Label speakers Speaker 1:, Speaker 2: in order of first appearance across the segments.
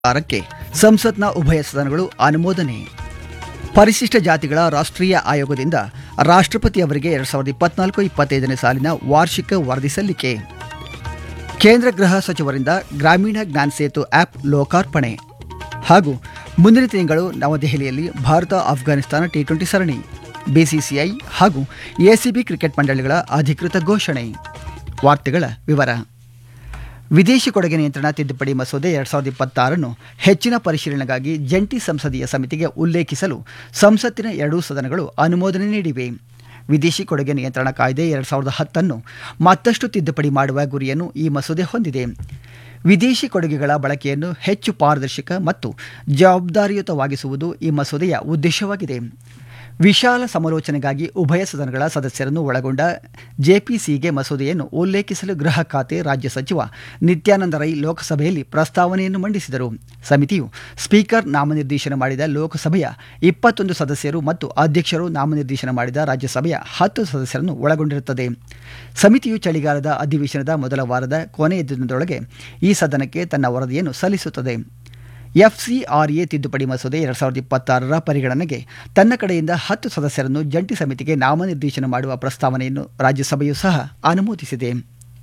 Speaker 1: ಸರ್ಕಾರಕ್ಕೆ ಸಂಸತ್ನ ಉಭಯ ಸದನಗಳು ಅನುಮೋದನೆ ಪರಿಶಿಷ್ಟ ಜಾತಿಗಳ ರಾಷ್ಟ್ರೀಯ ಆಯೋಗದಿಂದ ರಾಷ್ಟ್ರಪತಿ ಅವರಿಗೆ ಎರಡ್ ಸಾವಿರದ ಇಪ್ಪತ್ನಾಲ್ಕು ಇಪ್ಪತ್ತೈದನೇ ಸಾಲಿನ ವಾರ್ಷಿಕ ವರದಿ ಸಲ್ಲಿಕೆ ಕೇಂದ್ರ ಗೃಹ ಸಚಿವರಿಂದ ಗ್ರಾಮೀಣ ಜ್ಞಾನ ಸೇತು ಆ್ಯಪ್ ಲೋಕಾರ್ಪಣೆ ಹಾಗೂ ಮುಂದಿನ ತಿಂಗಳು ನವದೆಹಲಿಯಲ್ಲಿ ಭಾರತ ಆಫ್ಘಾನಿಸ್ತಾನ ಟಿ ಟ್ವೆಂಟಿ ಸರಣಿ ಬಿಸಿಸಿಐ ಹಾಗೂ ಎಸಿಬಿ ಕ್ರಿಕೆಟ್ ಮಂಡಳಿಗಳ ಅಧಿಕೃತ ಘೋಷಣೆ ವಾರ್ತೆಗಳ ವಿವರ ವಿದೇಶಿ ಕೊಡುಗೆ ನಿಯಂತ್ರಣ ತಿದ್ದುಪಡಿ ಮಸೂದೆ ಎರಡ್ ಸಾವಿರದ ಇಪ್ಪತ್ತಾರನ್ನು ಹೆಚ್ಚಿನ ಪರಿಶೀಲನೆಗಾಗಿ ಜಂಟಿ ಸಂಸದೀಯ ಸಮಿತಿಗೆ ಉಲ್ಲೇಖಿಸಲು ಸಂಸತ್ತಿನ ಎರಡೂ ಸದನಗಳು ಅನುಮೋದನೆ ನೀಡಿವೆ ವಿದೇಶಿ ಕೊಡುಗೆ ನಿಯಂತ್ರಣ ಕಾಯ್ದೆ ಎರಡ್ ಸಾವಿರದ ಹತ್ತನ್ನು ಮತ್ತಷ್ಟು ತಿದ್ದುಪಡಿ ಮಾಡುವ ಗುರಿಯನ್ನು ಈ ಮಸೂದೆ ಹೊಂದಿದೆ ವಿದೇಶಿ ಕೊಡುಗೆಗಳ ಬಳಕೆಯನ್ನು ಹೆಚ್ಚು ಪಾರದರ್ಶಕ ಮತ್ತು ಜವಾಬ್ದಾರಿಯುತವಾಗಿಸುವುದು ಈ ಮಸೂದೆಯ ಉದ್ದೇಶವಾಗಿದೆ ವಿಶಾಲ ಸಮಾಲೋಚನೆಗಾಗಿ ಉಭಯ ಸದನಗಳ ಸದಸ್ಯರನ್ನು ಒಳಗೊಂಡ ಜೆಪಿಸಿಗೆ ಮಸೂದೆಯನ್ನು ಉಲ್ಲೇಖಿಸಲು ಗೃಹ ಖಾತೆ ರಾಜ್ಯ ಸಚಿವ ನಿತ್ಯಾನಂದ ರೈ ಲೋಕಸಭೆಯಲ್ಲಿ ಪ್ರಸ್ತಾವನೆಯನ್ನು ಮಂಡಿಸಿದರು ಸಮಿತಿಯು ಸ್ಪೀಕರ್ ನಾಮನಿರ್ದೇಶನ ಮಾಡಿದ ಲೋಕಸಭೆಯ ಇಪ್ಪತ್ತೊಂದು ಸದಸ್ಯರು ಮತ್ತು ಅಧ್ಯಕ್ಷರು ನಾಮನಿರ್ದೇಶನ ಮಾಡಿದ ರಾಜ್ಯಸಭೆಯ ಹತ್ತು ಸದಸ್ಯರನ್ನು ಒಳಗೊಂಡಿರುತ್ತದೆ ಸಮಿತಿಯು ಚಳಿಗಾಲದ ಅಧಿವೇಶನದ ಮೊದಲ ವಾರದ ಕೊನೆಯ ದಿನದೊಳಗೆ ಈ ಸದನಕ್ಕೆ ತನ್ನ ವರದಿಯನ್ನು ಸಲ್ಲಿಸುತ್ತದೆ ಎಫ್ಸಿಆರ್ಎ ತಿದ್ದುಪಡಿ ಮಸೂದೆ ಎರಡ್ ಸಾವಿರದ ಇಪ್ಪತ್ತಾರರ ಪರಿಗಣನೆಗೆ ತನ್ನ ಕಡೆಯಿಂದ ಹತ್ತು ಸದಸ್ಯರನ್ನು ಜಂಟಿ ಸಮಿತಿಗೆ ನಾಮನಿರ್ದೇಶನ ಮಾಡುವ ಪ್ರಸ್ತಾವನೆಯನ್ನು ರಾಜ್ಯಸಭೆಯೂ ಸಹ ಅನುಮೋದಿಸಿದೆ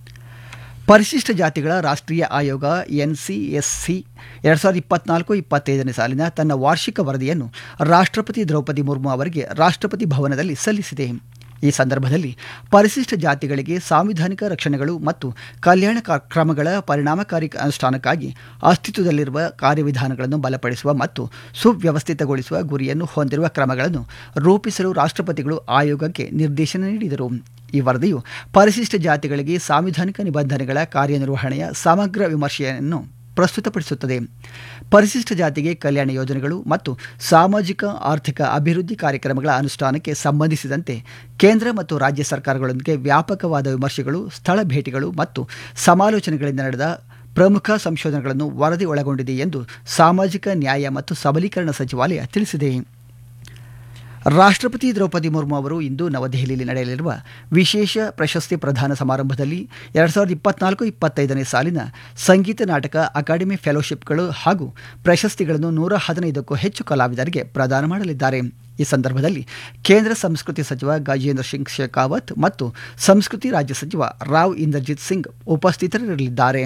Speaker 1: ಪರಿಶಿಷ್ಟ ಜಾತಿಗಳ ರಾಷ್ಟ್ರೀಯ ಆಯೋಗ ಎನ್ಸಿಎಸ್ಸಿ ಎರಡ್ ಸಾವಿರದ ಇಪ್ಪತ್ನಾಲ್ಕು ಇಪ್ಪತ್ತೈದನೇ ಸಾಲಿನ ತನ್ನ ವಾರ್ಷಿಕ ವರದಿಯನ್ನು ರಾಷ್ಟ್ರಪತಿ ದ್ರೌಪದಿ ಮುರ್ಮು ಅವರಿಗೆ ರಾಷ್ಟ್ರಪತಿ ಭವನದಲ್ಲಿ ಸಲ್ಲಿಸಿದೆ ಈ ಸಂದರ್ಭದಲ್ಲಿ ಪರಿಶಿಷ್ಟ ಜಾತಿಗಳಿಗೆ ಸಾಂವಿಧಾನಿಕ ರಕ್ಷಣೆಗಳು ಮತ್ತು ಕಲ್ಯಾಣ ಕ- ಕ್ರಮಗಳ ಪರಿಣಾಮಕಾರಿ ಅನುಷ್ಠಾನಕ್ಕಾಗಿ ಅಸ್ತಿತ್ವದಲ್ಲಿರುವ ಕಾರ್ಯವಿಧಾನಗಳನ್ನು ಬಲಪಡಿಸುವ ಮತ್ತು ಸುವ್ಯವಸ್ಥಿತಗೊಳಿಸುವ ಗುರಿಯನ್ನು ಹೊಂದಿರುವ ಕ್ರಮಗಳನ್ನು ರೂಪಿಸಲು ರಾಷ್ಟ್ರಪತಿಗಳು ಆಯೋಗಕ್ಕೆ ನಿರ್ದೇಶನ ನೀಡಿದರು ಈ ವರದಿಯು ಪರಿಶಿಷ್ಟ ಜಾತಿಗಳಿಗೆ ಸಾಂವಿಧಾನಿಕ ನಿಬಂಧನೆಗಳ ಕಾರ್ಯನಿರ್ವಹಣೆಯ ಸಮಗ್ರ ವಿಮರ್ಶೆಯನ್ನು ಪ್ರಸ್ತುತಪಡಿಸುತ್ತದೆ ಪರಿಶಿಷ್ಟ ಜಾತಿಗೆ ಕಲ್ಯಾಣ ಯೋಜನೆಗಳು ಮತ್ತು ಸಾಮಾಜಿಕ ಆರ್ಥಿಕ ಅಭಿವೃದ್ಧಿ ಕಾರ್ಯಕ್ರಮಗಳ ಅನುಷ್ಠಾನಕ್ಕೆ ಸಂಬಂಧಿಸಿದಂತೆ ಕೇಂದ್ರ ಮತ್ತು ರಾಜ್ಯ ಸರ್ಕಾರಗಳೊಂದಿಗೆ ವ್ಯಾಪಕವಾದ ವಿಮರ್ಶೆಗಳು ಸ್ಥಳ ಭೇಟಿಗಳು ಮತ್ತು ಸಮಾಲೋಚನೆಗಳಿಂದ ನಡೆದ ಪ್ರಮುಖ ಸಂಶೋಧನೆಗಳನ್ನು ವರದಿ ಒಳಗೊಂಡಿದೆ ಎಂದು ಸಾಮಾಜಿಕ ನ್ಯಾಯ ಮತ್ತು ಸಬಲೀಕರಣ ಸಚಿವಾಲಯ ತಿಳಿಸಿದೆ ರಾಷ್ಟ್ರಪತಿ ದ್ರೌಪದಿ ಮುರ್ಮು ಅವರು ಇಂದು ನವದೆಹಲಿಯಲ್ಲಿ ನಡೆಯಲಿರುವ ವಿಶೇಷ ಪ್ರಶಸ್ತಿ ಪ್ರದಾನ ಸಮಾರಂಭದಲ್ಲಿ ಎರಡ್ ಸಾವಿರದ ಇಪ್ಪತ್ನಾಲ್ಕು ಇಪ್ಪತ್ತೈದನೇ ಸಾಲಿನ ಸಂಗೀತ ನಾಟಕ ಅಕಾಡೆಮಿ ಫೆಲೋಶಿಪ್ಗಳು ಹಾಗೂ ಪ್ರಶಸ್ತಿಗಳನ್ನು ನೂರ ಹದಿನೈದಕ್ಕೂ ಹೆಚ್ಚು ಕಲಾವಿದರಿಗೆ ಪ್ರದಾನ ಮಾಡಲಿದ್ದಾರೆ ಈ ಸಂದರ್ಭದಲ್ಲಿ ಕೇಂದ್ರ ಸಂಸ್ಕೃತಿ ಸಚಿವ ಗಜೇಂದ್ರ ಸಿಂಗ್ ಶೇಖಾವತ್ ಮತ್ತು ಸಂಸ್ಕೃತಿ ರಾಜ್ಯ ಸಚಿವ ರಾವ್ ಇಂದರ್ಜಿತ್ ಸಿಂಗ್ ಉಪಸ್ಥಿತರಿರಲಿದ್ದಾರೆ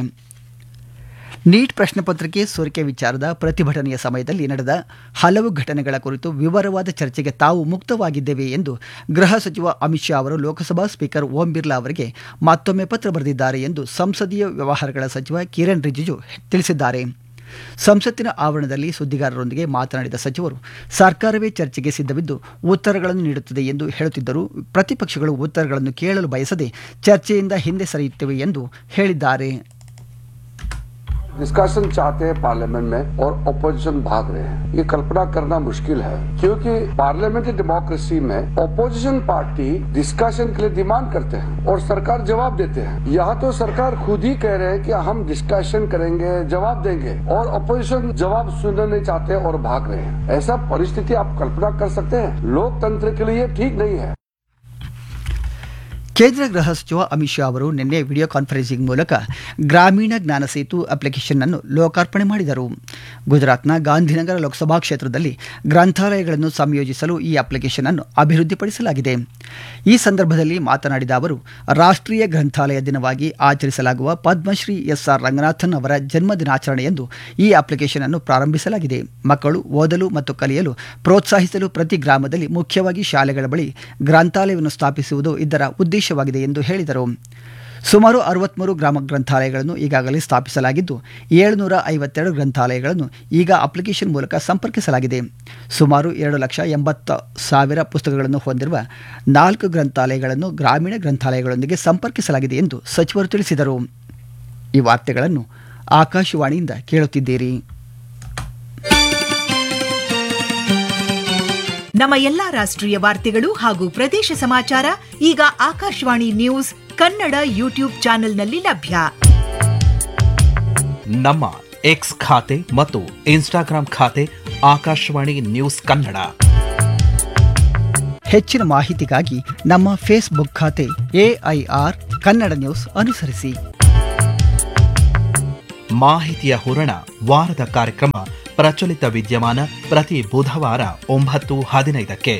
Speaker 1: ನೀಟ್ ಪ್ರಶ್ನೆ ಪತ್ರಿಕೆ ಸೋರಿಕೆ ವಿಚಾರದ ಪ್ರತಿಭಟನೆಯ ಸಮಯದಲ್ಲಿ ನಡೆದ ಹಲವು ಘಟನೆಗಳ ಕುರಿತು ವಿವರವಾದ ಚರ್ಚೆಗೆ ತಾವು ಮುಕ್ತವಾಗಿದ್ದೇವೆ ಎಂದು ಗೃಹ ಸಚಿವ ಅಮಿತ್ ಶಾ ಅವರು ಲೋಕಸಭಾ ಸ್ಪೀಕರ್ ಓಂ ಬಿರ್ಲಾ ಅವರಿಗೆ ಮತ್ತೊಮ್ಮೆ ಪತ್ರ ಬರೆದಿದ್ದಾರೆ ಎಂದು ಸಂಸದೀಯ ವ್ಯವಹಾರಗಳ ಸಚಿವ ಕಿರಣ್ ರಿಜಿಜು ತಿಳಿಸಿದ್ದಾರೆ ಸಂಸತ್ತಿನ ಆವರಣದಲ್ಲಿ ಸುದ್ದಿಗಾರರೊಂದಿಗೆ ಮಾತನಾಡಿದ ಸಚಿವರು ಸರ್ಕಾರವೇ ಚರ್ಚೆಗೆ ಸಿದ್ಧವಿದ್ದು ಉತ್ತರಗಳನ್ನು ನೀಡುತ್ತದೆ ಎಂದು ಹೇಳುತ್ತಿದ್ದರೂ ಪ್ರತಿಪಕ್ಷಗಳು ಉತ್ತರಗಳನ್ನು ಕೇಳಲು ಬಯಸದೆ ಚರ್ಚೆಯಿಂದ ಹಿಂದೆ ಸರಿಯುತ್ತಿವೆ ಎಂದು ಹೇಳಿದ್ದಾರೆ
Speaker 2: डिस्कशन चाहते हैं पार्लियामेंट में और ओपोजिशन भाग रहे हैं ये कल्पना करना मुश्किल है क्योंकि पार्लियामेंट्री डेमोक्रेसी में ओपोजिशन पार्टी डिस्कशन के लिए डिमांड करते हैं और सरकार जवाब देते हैं यहाँ तो सरकार खुद ही कह रहे हैं कि हम डिस्कशन करेंगे जवाब देंगे और ओपोजिशन जवाब सुनना नहीं चाहते और भाग रहे हैं ऐसा परिस्थिति आप कल्पना कर सकते हैं लोकतंत्र के लिए ठीक नहीं है
Speaker 1: ಕೇಂದ್ರ ಗೃಹ ಸಚಿವ ಅಮಿತ್ ಶಾ ಅವರು ನಿನ್ನೆ ವಿಡಿಯೋ ಕಾನ್ಫರೆನ್ಸಿಂಗ್ ಮೂಲಕ ಗ್ರಾಮೀಣ ಜ್ಞಾನ ಸೇತು ಅಪ್ಲಿಕೇಶನ್ ಅನ್ನು ಲೋಕಾರ್ಪಣೆ ಮಾಡಿದರು ಗುಜರಾತ್ನ ಗಾಂಧಿನಗರ ಲೋಕಸಭಾ ಕ್ಷೇತ್ರದಲ್ಲಿ ಗ್ರಂಥಾಲಯಗಳನ್ನು ಸಂಯೋಜಿಸಲು ಈ ಅಪ್ಲಿಕೇಶನ್ ಅನ್ನು ಅಭಿವೃದ್ಧಿಪಡಿಸಲಾಗಿದೆ ಈ ಸಂದರ್ಭದಲ್ಲಿ ಮಾತನಾಡಿದ ಅವರು ರಾಷ್ಟ್ರೀಯ ಗ್ರಂಥಾಲಯ ದಿನವಾಗಿ ಆಚರಿಸಲಾಗುವ ಪದ್ಮಶ್ರೀ ಎಸ್ ಆರ್ ರಂಗನಾಥನ್ ಅವರ ಜನ್ಮ ದಿನಾಚರಣೆಯಂದು ಈ ಅಪ್ಲಿಕೇಶನ್ ಅನ್ನು ಪ್ರಾರಂಭಿಸಲಾಗಿದೆ ಮಕ್ಕಳು ಓದಲು ಮತ್ತು ಕಲಿಯಲು ಪ್ರೋತ್ಸಾಹಿಸಲು ಪ್ರತಿ ಗ್ರಾಮದಲ್ಲಿ ಮುಖ್ಯವಾಗಿ ಶಾಲೆಗಳ ಬಳಿ ಗ್ರಂಥಾಲಯವನ್ನು ಸ್ಥಾಪಿಸುವುದು ಇದರ ಉದ್ದೇಶವಾಗಿದೆ ಎಂದು ಹೇಳಿದರು ಸುಮಾರು ಅರವತ್ಮೂರು ಗ್ರಾಮ ಗ್ರಂಥಾಲಯಗಳನ್ನು ಈಗಾಗಲೇ ಸ್ಥಾಪಿಸಲಾಗಿದ್ದು ಏಳುನೂರ ಐವತ್ತೆರಡು ಗ್ರಂಥಾಲಯಗಳನ್ನು ಈಗ ಅಪ್ಲಿಕೇಶನ್ ಮೂಲಕ ಸಂಪರ್ಕಿಸಲಾಗಿದೆ ಸುಮಾರು ಎರಡು ಲಕ್ಷ ಎಂಬತ್ತು ಸಾವಿರ ಪುಸ್ತಕಗಳನ್ನು ಹೊಂದಿರುವ ನಾಲ್ಕು ಗ್ರಂಥಾಲಯಗಳನ್ನು ಗ್ರಾಮೀಣ ಗ್ರಂಥಾಲಯಗಳೊಂದಿಗೆ ಸಂಪರ್ಕಿಸಲಾಗಿದೆ ಎಂದು ಸಚಿವರು ತಿಳಿಸಿದರು ಈ ವಾರ್ತೆಗಳನ್ನು ಆಕಾಶವಾಣಿಯಿಂದ ಕೇಳುತ್ತಿದ್ದೀರಿ
Speaker 3: ನಮ್ಮ ಎಲ್ಲಾ ರಾಷ್ಟ್ರೀಯ ವಾರ್ತೆಗಳು ಹಾಗೂ ಪ್ರದೇಶ ಸಮಾಚಾರ ಈಗ ಆಕಾಶವಾಣಿ ನ್ಯೂಸ್ ಕನ್ನಡ ಯೂಟ್ಯೂಬ್ ಚಾನೆಲ್ನಲ್ಲಿ ಲಭ್ಯ
Speaker 4: ನಮ್ಮ ಎಕ್ಸ್ ಖಾತೆ ಮತ್ತು ಇನ್ಸ್ಟಾಗ್ರಾಂ ಖಾತೆ ಆಕಾಶವಾಣಿ ನ್ಯೂಸ್ ಕನ್ನಡ
Speaker 1: ಹೆಚ್ಚಿನ ಮಾಹಿತಿಗಾಗಿ ನಮ್ಮ ಫೇಸ್ಬುಕ್ ಖಾತೆ ಎಐಆರ್ ಕನ್ನಡ ನ್ಯೂಸ್ ಅನುಸರಿಸಿ
Speaker 4: ಮಾಹಿತಿಯ ಹೂರಣ ವಾರದ ಕಾರ್ಯಕ್ರಮ ಪ್ರಚಲಿತ ವಿದ್ಯಮಾನ ಪ್ರತಿ ಬುಧವಾರ ಒಂಬತ್ತು ಹದಿನೈದಕ್ಕೆ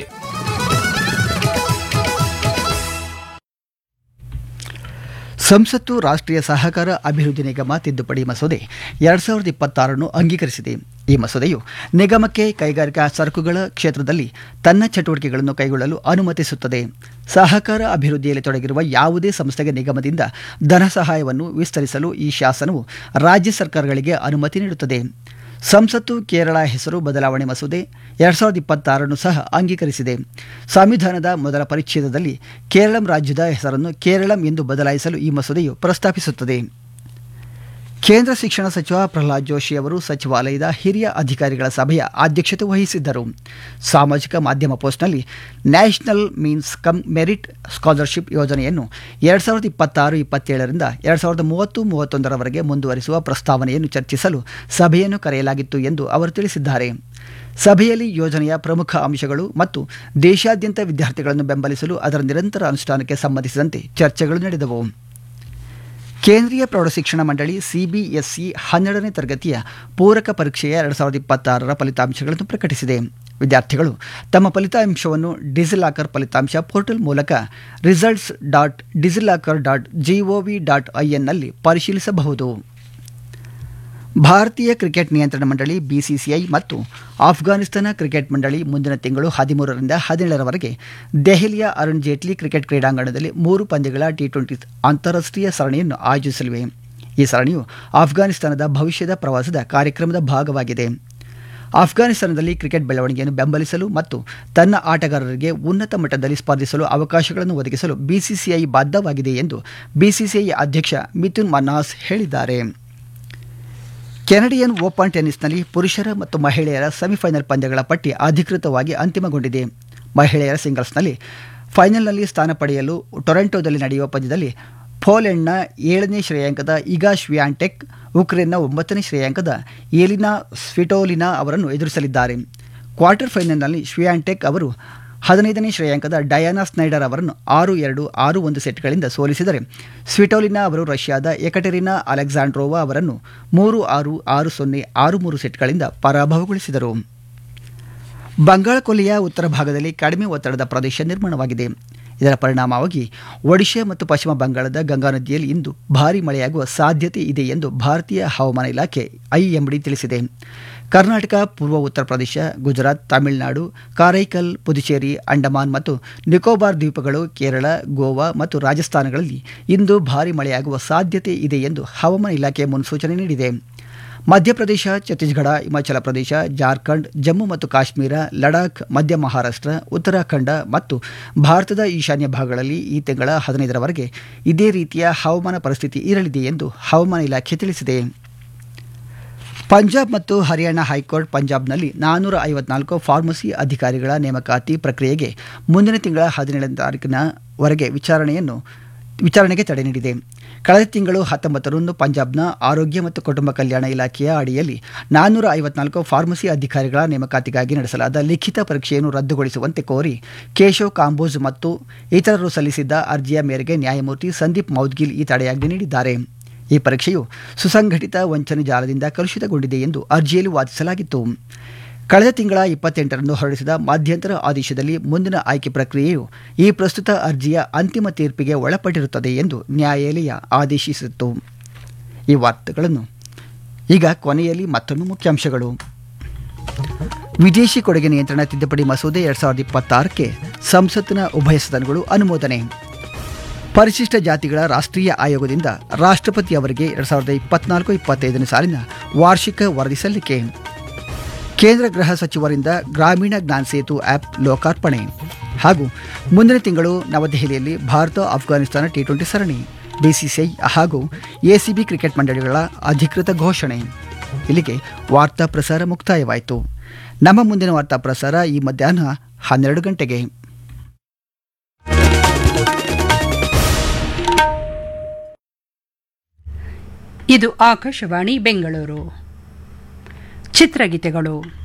Speaker 1: ಸಂಸತ್ತು ರಾಷ್ಟ್ರೀಯ ಸಹಕಾರ ಅಭಿವೃದ್ಧಿ ನಿಗಮ ತಿದ್ದುಪಡಿ ಮಸೂದೆ ಎರಡ್ ಸಾವಿರದ ಇಪ್ಪತ್ತಾರನ್ನು ಅಂಗೀಕರಿಸಿದೆ ಈ ಮಸೂದೆಯು ನಿಗಮಕ್ಕೆ ಕೈಗಾರಿಕಾ ಸರಕುಗಳ ಕ್ಷೇತ್ರದಲ್ಲಿ ತನ್ನ ಚಟುವಟಿಕೆಗಳನ್ನು ಕೈಗೊಳ್ಳಲು ಅನುಮತಿಸುತ್ತದೆ ಸಹಕಾರ ಅಭಿವೃದ್ಧಿಯಲ್ಲಿ ತೊಡಗಿರುವ ಯಾವುದೇ ಸಂಸ್ಥೆಗೆ ನಿಗಮದಿಂದ ಧನ ಸಹಾಯವನ್ನು ವಿಸ್ತರಿಸಲು ಈ ಶಾಸನವು ರಾಜ್ಯ ಸರ್ಕಾರಗಳಿಗೆ ಅನುಮತಿ ನೀಡುತ್ತದೆ ಸಂಸತ್ತು ಕೇರಳ ಹೆಸರು ಬದಲಾವಣೆ ಮಸೂದೆ ಎರಡ್ ಸಾವಿರದ ಇಪ್ಪತ್ತಾರನ್ನು ಸಹ ಅಂಗೀಕರಿಸಿದೆ ಸಂವಿಧಾನದ ಮೊದಲ ಪರಿಚ್ಛೇದದಲ್ಲಿ ಕೇರಳಂ ರಾಜ್ಯದ ಹೆಸರನ್ನು ಕೇರಳಂ ಎಂದು ಬದಲಾಯಿಸಲು ಈ ಮಸೂದೆಯು ಪ್ರಸ್ತಾಪಿಸುತ್ತದೆ ಕೇಂದ್ರ ಶಿಕ್ಷಣ ಸಚಿವ ಪ್ರಹ್ಲಾದ್ ಜೋಶಿ ಅವರು ಸಚಿವಾಲಯದ ಹಿರಿಯ ಅಧಿಕಾರಿಗಳ ಸಭೆಯ ಅಧ್ಯಕ್ಷತೆ ವಹಿಸಿದ್ದರು ಸಾಮಾಜಿಕ ಮಾಧ್ಯಮ ಪೋಸ್ಟ್ನಲ್ಲಿ national means cum merit scholarship ಯೋಜನೆಯನ್ನು ಎರಡ್ ಸಾವಿರದ ಇಪ್ಪತ್ತಾರು ಇಪ್ಪತ್ತೇಳರಿಂದ ಎರಡ್ ಸಾವಿರದ ಮೂವತ್ತು ಮೂವತ್ತೊಂದರವರೆಗೆ ಮುಂದುವರಿಸುವ ಪ್ರಸ್ತಾವನೆಯನ್ನು ಚರ್ಚಿಸಲು ಸಭೆಯನ್ನು ಕರೆಯಲಾಗಿತ್ತು ಎಂದು ಅವರು ತಿಳಿಸಿದ್ದಾರೆ ಸಭೆಯಲ್ಲಿ ಯೋಜನೆಯ ಪ್ರಮುಖ ಅಂಶಗಳು ಮತ್ತು ದೇಶಾದ್ಯಂತ ವಿದ್ಯಾರ್ಥಿಗಳನ್ನು ಬೆಂಬಲಿಸಲು ಅದರ ನಿರಂತರ ಅನುಷ್ಠಾನಕ್ಕೆ ಸಂಬಂಧಿಸಿದಂತೆ ಚರ್ಚೆಗಳು ನಡೆದವು ಕೇಂದ್ರೀಯ ಪ್ರೌಢಶಿಕ್ಷಣ ಮಂಡಳಿ ಸಿಬಿಎಸ್ಇ ಹನ್ನೆರಡನೇ ತರಗತಿಯ ಪೂರಕ ಪರೀಕ್ಷೆಯ ಎರಡು ಸಾವಿರದ ಇಪ್ಪತ್ತಾರರ ಫಲಿತಾಂಶಗಳನ್ನು ಪ್ರಕಟಿಸಿದೆ ವಿದ್ಯಾರ್ಥಿಗಳು ತಮ್ಮ ಫಲಿತಾಂಶವನ್ನು ಡಿಜಿಲಾಕರ್ ಫಲಿತಾಂಶ ಪೋರ್ಟಲ್ ಮೂಲಕ results dot DigiLocker dot gov dot ಐಎನ್ನಲ್ಲಿ ಪರಿಶೀಲಿಸಬಹುದು ಭಾರತೀಯ ಕ್ರಿಕೆಟ್ ನಿಯಂತ್ರಣ ಮಂಡಳಿ ಬಿಸಿಸಿಐ ಮತ್ತು ಆಫ್ಘಾನಿಸ್ತಾನ ಕ್ರಿಕೆಟ್ ಮಂಡಳಿ ಮುಂದಿನ ತಿಂಗಳು ಹದಿಮೂರರಿಂದ ಹದಿನೇಳರವರೆಗೆ ದೆಹಲಿಯ ಅರುಣ್ ಜೇಟ್ಲಿ ಕ್ರಿಕೆಟ್ ಕ್ರೀಡಾಂಗಣದಲ್ಲಿ ಮೂರು ಪಂದ್ಯಗಳ ಟಿ ಟ್ವೆಂಟಿ ಅಂತಾರಾಷ್ಟ್ರೀಯ ಸರಣಿಯನ್ನು ಆಯೋಜಿಸಲಿವೆ ಈ ಸರಣಿಯು ಆಫ್ಘಾನಿಸ್ತಾನದ ಭವಿಷ್ಯದ ಪ್ರವಾಸದ ಕಾರ್ಯಕ್ರಮದ ಭಾಗವಾಗಿದೆ ಆಫ್ಘಾನಿಸ್ತಾನದಲ್ಲಿ ಕ್ರಿಕೆಟ್ ಬೆಳವಣಿಗೆಯನ್ನು ಬೆಂಬಲಿಸಲು ಮತ್ತು ತನ್ನ ಆಟಗಾರರಿಗೆ ಉನ್ನತ ಮಟ್ಟದಲ್ಲಿ ಸ್ಪರ್ಧಿಸಲು ಅವಕಾಶಗಳನ್ನು ಒದಗಿಸಲು ಬಿಸಿಸಿಐ ಬದ್ಧವಾಗಿದೆ ಎಂದು ಬಿಸಿಸಿಐ ಅಧ್ಯಕ್ಷ ಮಿಥುನ್ ಮನ್ನಾಸ್ ಹೇಳಿದ್ದಾರೆ ಕೆನಡಿಯನ್ ಓಪನ್ ಟೆನ್ನಿಸ್ನಲ್ಲಿ ಪುರುಷರ ಮತ್ತು ಮಹಿಳೆಯರ ಸೆಮಿಫೈನಲ್ ಪಂದ್ಯಗಳ ಪಟ್ಟಿ ಅಧಿಕೃತವಾಗಿ ಅಂತಿಮಗೊಂಡಿದೆ ಮಹಿಳೆಯರ ಸಿಂಗಲ್ಸ್ನಲ್ಲಿ ಫೈನಲ್ನಲ್ಲಿ ಸ್ಥಾನ ಪಡೆಯಲು ಟೊರೆಂಟೊದಲ್ಲಿ ನಡೆಯುವ ಪಂದ್ಯದಲ್ಲಿ ಪೋಲೆಂಡ್ನ ಏಳನೇ ಶ್ರೇಯಾಂಕದ ಇಗಾ ಶ್ವಿಯಾಂಟೆಕ್ ಉಕ್ರೇನ್ನ ಒಂಬತ್ತನೇ ಶ್ರೇಯಾಂಕದ ಏಲಿನಾ ಸ್ವಿಟೋಲಿನಾ ಅವರನ್ನು ಎದುರಿಸಲಿದ್ದಾರೆ ಕ್ವಾರ್ಟರ್ ಫೈನಲ್ನಲ್ಲಿ ಶ್ವಿಯಾಂಟೆಕ್ ಅವರು ಹದಿನೈದನೇ ಶ್ರೇಯಾಂಕದ ಡಯಾನಾ ಸ್ನೈಡರ್ ಅವರನ್ನು ಆರು ಎರಡು ಆರು ಒಂದು ಸೆಟ್ಗಳಿಂದ ಸೋಲಿಸಿದರೆ ಸ್ವಿಟೋಲಿನಾ ಅವರು ರಷ್ಯಾದ ಎಕಟೆರಿನಾ ಅಲೆಕ್ಸಾಂಡ್ರೋವಾ ಅವರನ್ನು ಮೂರು ಆರು ಆರು ಸೊನ್ನೆ ಆರು ಮೂರು ಸೆಟ್ಗಳಿಂದ ಪರಾಭವಗೊಳಿಸಿದರು ಬಂಗಾಳಕೊಲ್ಲಿಯ ಉತ್ತರ ಭಾಗದಲ್ಲಿ ಕಡಿಮೆ ಒತ್ತಡದ ಪ್ರದೇಶ ನಿರ್ಮಾಣವಾಗಿದೆ ಇದರ ಪರಿಣಾಮವಾಗಿ ಒಡಿಶಾ ಮತ್ತು ಪಶ್ಚಿಮ ಬಂಗಾಳದ ಗಂಗಾ ನದಿಯಲ್ಲಿ ಇಂದು ಭಾರೀ ಮಳೆಯಾಗುವ ಸಾಧ್ಯತೆ ಇದೆ ಎಂದು ಭಾರತೀಯ ಹವಾಮಾನ ಇಲಾಖೆ ಐಎಂಡಿ ತಿಳಿಸಿದೆ ಕರ್ನಾಟಕ ಪೂರ್ವ ಉತ್ತರ ಪ್ರದೇಶ ಗುಜರಾತ್ ತಮಿಳುನಾಡು ಕಾರೈಕಲ್ ಪುದುಚೇರಿ ಅಂಡಮಾನ್ ಮತ್ತು ನಿಕೋಬಾರ್ ದ್ವೀಪಗಳು ಕೇರಳ ಗೋವಾ ಮತ್ತು ರಾಜಸ್ಥಾನಗಳಲ್ಲಿ ಇಂದು ಭಾರೀ ಮಳೆಯಾಗುವ ಸಾಧ್ಯತೆ ಇದೆ ಎಂದು ಹವಾಮಾನ ಇಲಾಖೆ ಮುನ್ಸೂಚನೆ ನೀಡಿದೆ ಮಧ್ಯಪ್ರದೇಶ ಛತ್ತೀಸ್ಗಢ ಹಿಮಾಚಲ ಪ್ರದೇಶ ಜಾರ್ಖಂಡ್ ಜಮ್ಮು ಮತ್ತು ಕಾಶ್ಮೀರ ಲಡಾಖ್ ಮಧ್ಯ ಮಹಾರಾಷ್ಟ್ರ ಉತ್ತರಾಖಂಡ ಮತ್ತು ಭಾರತದ ಈಶಾನ್ಯ ಭಾಗಗಳಲ್ಲಿ ಈ ತಿಂಗಳ ಹದಿನೈದರವರೆಗೆ ಇದೇ ರೀತಿಯ ಹವಾಮಾನ ಪರಿಸ್ಥಿತಿ ಇರಲಿದೆ ಎಂದು ಹವಾಮಾನ ಇಲಾಖೆ ತಿಳಿಸಿದೆ ಪಂಜಾಬ್ ಮತ್ತು ಹರಿಯಾಣ ಹೈಕೋರ್ಟ್ ಪಂಜಾಬ್ನಲ್ಲಿ ನಾನ್ನೂರ ಐವತ್ನಾಲ್ಕು ಫಾರ್ಮಸಿ ಅಧಿಕಾರಿಗಳ ನೇಮಕಾತಿ ಪ್ರಕ್ರಿಯೆಗೆ ಮುಂದಿನ ತಿಂಗಳ ಹದಿನೇಳನೇ ತಾರೀಕಿನವರೆಗೆ ವಿಚಾರಣೆಯನ್ನು ವಿಚಾರಣೆಗೆ ತಡೆ ನೀಡಿದೆ ಕಳೆದ ತಿಂಗಳು ಹತ್ತೊಂಬತ್ತರಂದು ಪಂಜಾಬ್ನ ಆರೋಗ್ಯ ಮತ್ತು ಕುಟುಂಬ ಕಲ್ಯಾಣ ಇಲಾಖೆಯ ಅಡಿಯಲ್ಲಿ ನಾನ್ನೂರ ಐವತ್ನಾಲ್ಕು ಫಾರ್ಮಸಿ ಅಧಿಕಾರಿಗಳ ನೇಮಕಾತಿಗಾಗಿ ನಡೆಸಲಾದ ಲಿಖಿತ ಪರೀಕ್ಷೆಯನ್ನು ರದ್ದುಗೊಳಿಸುವಂತೆ ಕೋರಿ ಕೇಶವ್ ಕಾಂಬೋಜ್ ಮತ್ತು ಇತರರು ಸಲ್ಲಿಸಿದ್ದ ಅರ್ಜಿಯ ಮೇರೆಗೆ ನ್ಯಾಯಮೂರ್ತಿ ಸಂದೀಪ್ ಮೌದ್ಗಿಲ್ ಈ ತಡೆಯಾಜ್ಞೆ ನೀಡಿದ್ದಾರೆ ಈ ಪರೀಕ್ಷೆಯು ಸುಸಂಘಟಿತ ವಂಚನೆ ಜಾಲದಿಂದ ಕಲುಷಿತಗೊಂಡಿದೆ ಎಂದು ಅರ್ಜಿಯಲ್ಲಿ ವಾದಿಸಲಾಗಿತ್ತು ಕಳೆದ ತಿಂಗಳ ಇಪ್ಪತ್ತೆಂಟರಂದು ಹೊರಡಿಸಿದ ಮಧ್ಯಂತರ ಆದೇಶದಲ್ಲಿ ಮುಂದಿನ ಆಯ್ಕೆ ಪ್ರಕ್ರಿಯೆಯು ಈ ಪ್ರಸ್ತುತ ಅರ್ಜಿಯ ಅಂತಿಮ ತೀರ್ಪಿಗೆ ಒಳಪಟ್ಟಿರುತ್ತದೆ ಎಂದು ನ್ಯಾಯಾಲಯ ಆದೇಶಿಸಿತ್ತು ಈ ವಾರ್ತೆಗಳನ್ನು ಈಗ ಕೊನೆಯಲ್ಲಿ ಮತ್ತೊಮ್ಮೆ ಮುಖ್ಯಾಂಶಗಳು ವಿದೇಶಿ ಕೊಡುಗೆ ನಿಯಂತ್ರಣ ತಿದ್ದುಪಡಿ ಮಸೂದೆ ಎರಡ್ ಸಾವಿರದ ಇಪ್ಪತ್ತಾರಕ್ಕೆ ಸಂಸತ್ತಿನ ಉಭಯ ಸದನಗಳು ಅನುಮೋದನೆ ಪರಿಶಿಷ್ಟ ಜಾತಿಗಳ ರಾಷ್ಟ್ರೀಯ ಆಯೋಗದಿಂದ ರಾಷ್ಟ್ರಪತಿ ಅವರಿಗೆ ಎರಡ್ ಸಾವಿರದ ಇಪ್ಪತ್ನಾಲ್ಕು ಇಪ್ಪತ್ತೈದನೇ ಸಾಲಿನ ವಾರ್ಷಿಕ ವರದಿ ಸಲ್ಲಿಕೆ ಕೇಂದ್ರ ಗೃಹ ಸಚಿವರಿಂದ ಗ್ರಾಮೀಣ ಜ್ಞಾನ ಸೇತು ಆ್ಯಪ್ ಲೋಕಾರ್ಪಣೆ ಹಾಗೂ ಮುಂದಿನ ತಿಂಗಳು ನವದೆಹಲಿಯಲ್ಲಿ ಭಾರತ ಆಫ್ಘಾನಿಸ್ತಾನ ಟಿ ಟ್ವೆಂಟಿ ಸರಣಿ ಬಿಸಿಸಿಐ ಹಾಗೂ ಎಸಿಬಿ ಕ್ರಿಕೆಟ್ ಮಂಡಳಿಗಳ ಅಧಿಕೃತ ಘೋಷಣೆ ಇಲ್ಲಿಗೆ ವಾರ್ತಾ ಪ್ರಸಾರ ಮುಕ್ತಾಯವಾಯಿತು ನಮ್ಮ ಮುಂದಿನ ವಾರ್ತಾ ಪ್ರಸಾರ ಈ ಮಧ್ಯಾಹ್ನ ಹನ್ನೆರಡು ಗಂಟೆಗೆ
Speaker 5: ಇದು ಆಕಾಶವಾಣಿ ಬೆಂಗಳೂರು ಚಿತ್ರಗೀತೆಗಳು